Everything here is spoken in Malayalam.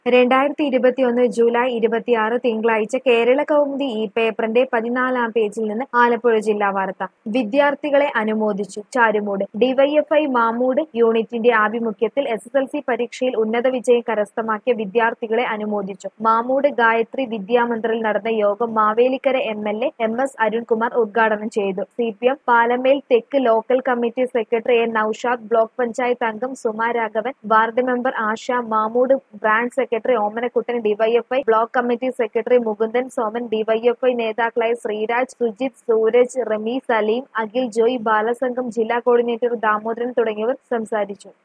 രണ്ടായിരത്തി ഇരുപത്തിയൊന്ന് ജൂലൈ ഇരുപത്തിയാറ് തിങ്കളാഴ്ച കേരള കൗമുദി ഈ പേപ്പറിന്റെ പതിനാലാം പേജിൽ നിന്ന് ആലപ്പുഴ ജില്ലാ വാർത്ത വിദ്യാർത്ഥികളെ അനുമോദിച്ചു ചാരുമൂട് ഡിവൈഎഫ്ഐ മാമൂട് യൂണിറ്റിന്റെ ആഭിമുഖ്യത്തിൽ എസ് എസ് എൽ സി പരീക്ഷയിൽ ഉന്നത വിജയം കരസ്ഥമാക്കിയ വിദ്യാർത്ഥികളെ അനുമോദിച്ചു മാമൂട് ഗായത്രി വിദ്യാമന്ദിറിൽ നടന്ന യോഗം Mavelikkara M L A M S Arunkumar ഉദ്ഘാടനം ചെയ്തു സി പി എം പാലമേൽ തെക്ക് local committee secretary N Noushad block panchayat അംഗം Suma Raghavan ward member Asha Mamood branch secretary Omanakuttan DYFI block committee secretary Mukundan Soman DYFI നേതാക്കളായ ശ്രീരാജ് സുജിത് സൂരജ് റമി സലീം അഖിൽ ജോയ് ബാലസംഘം ജില്ലാ കോർഡിനേറ്റർ ദാമോദരൻ തുടങ്ങിയവർ സംസാരിച്ചു